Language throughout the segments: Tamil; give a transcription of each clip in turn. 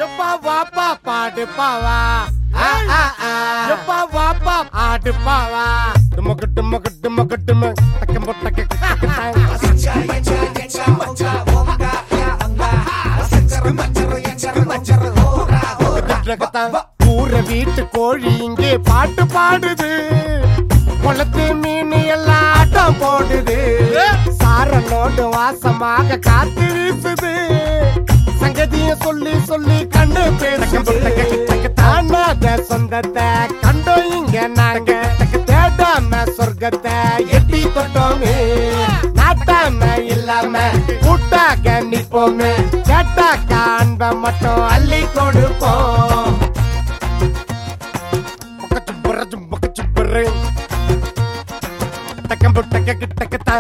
எப்பா வாப்பா பாடு பாவா ஆ, ஆ, ஆ. எப்பா வாப்பா ஆடு பாவா டுமக்கு டுமக்கு டுமக்கு டும டக்கம் பொட்டக்க டக்க ஊர வீட்டு கோழி இங்கே பாட்டு பாடுது குளத்து மீன் எல்லாம் ஆட்டம் போடுது சாரலோடு வாசமாக காத்து வீசுது சங்கதிய சொல்லி சொல்லி கண்ணு பேசுது தானாத சொந்தத்தை கண்டோம் இங்க நாங்க தேடாம சொர்க்கத்தை எட்டி தொட்டோமே நாட்டாம இல்லாம கூட்டாக நிப்போமே கேட்டாக்க அன்ப மட்டும் அள்ளி கொடுப்போம் பக்கச்சுப்புற பக்கச்சுப்புற டக்கம் புட்டக்க கிட்டக்கத்தா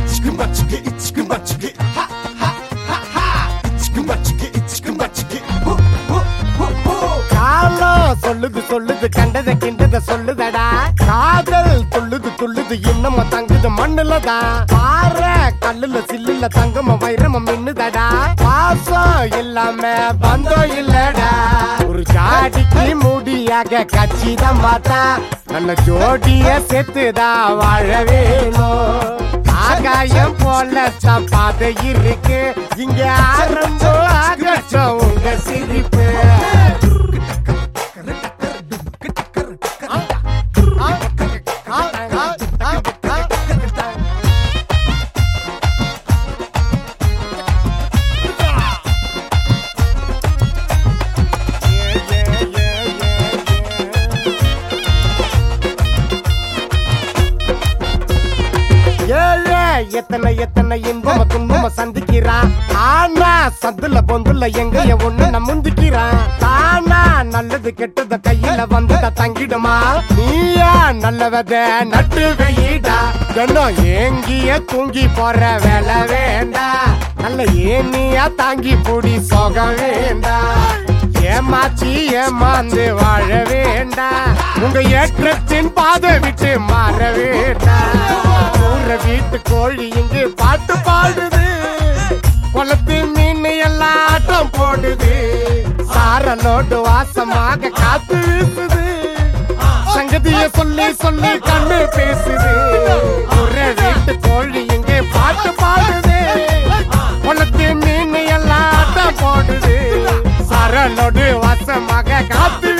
காலம் சொல்லுது சொல்லுது கண்டத கிண்டத சொல்லுதடா காதல் துள்ளுது துள்ளுது இன்னும் தங்குது மண்ணுலதான் பாறை கல்லுல சில்லுல தங்கம வைரம மின்னுதடா பாசம் இல்லாம பந்தம் இல்லடா ஒரு ஜாடிக்கு முடியாக கச்சிதம் பார்த்தா நல்ல ஜோடிய செத்துதா வாழ வேணும் ஆகாயம் போல பாதை இருக்கு இங்க ஆரம்பம் ஆகட்டும் உங்க சிரிப்பு ஏழை எத்தனை எத்தனை இன்பம துன்பம சந்திக்கிறான் ஆனா சந்துல பொந்துல எங்கய ஒண்ணு நான் முந்திக்கிறான் தானா நல்லது கெட்டத கையில வந்தத தங்கிடுமா நீயா நல்லவத நட்டு வெயிடா தினம் ஏங்கிய தூங்கி போற வேலை வேண்டா நல்ல ஏனியா தாங்கி பூடி சோகம் வேண்டா ஏமாச்சி ஏமாந்து வாழ வேண்டா உங்க ஏற்றத்தின் பாதை விட்டு மாற வேண்டா ஊர வீட்டு கோழி இங்கு பாட்டு பாடுது குளத்து மீன் எல்லாம் ஆட்டம் போடுது சாரலோடு வாசமாக காத்து வீசுது சங்கதிய சொல்லி சொல்லி கண்ணு பேசுது ஊர வீட்டு கோழி இங்கே பாட்டு பாடுது குளத்து மீன் எல்லாம் ஆட்டம் போடுது சரளோடு வாசமாக காத்து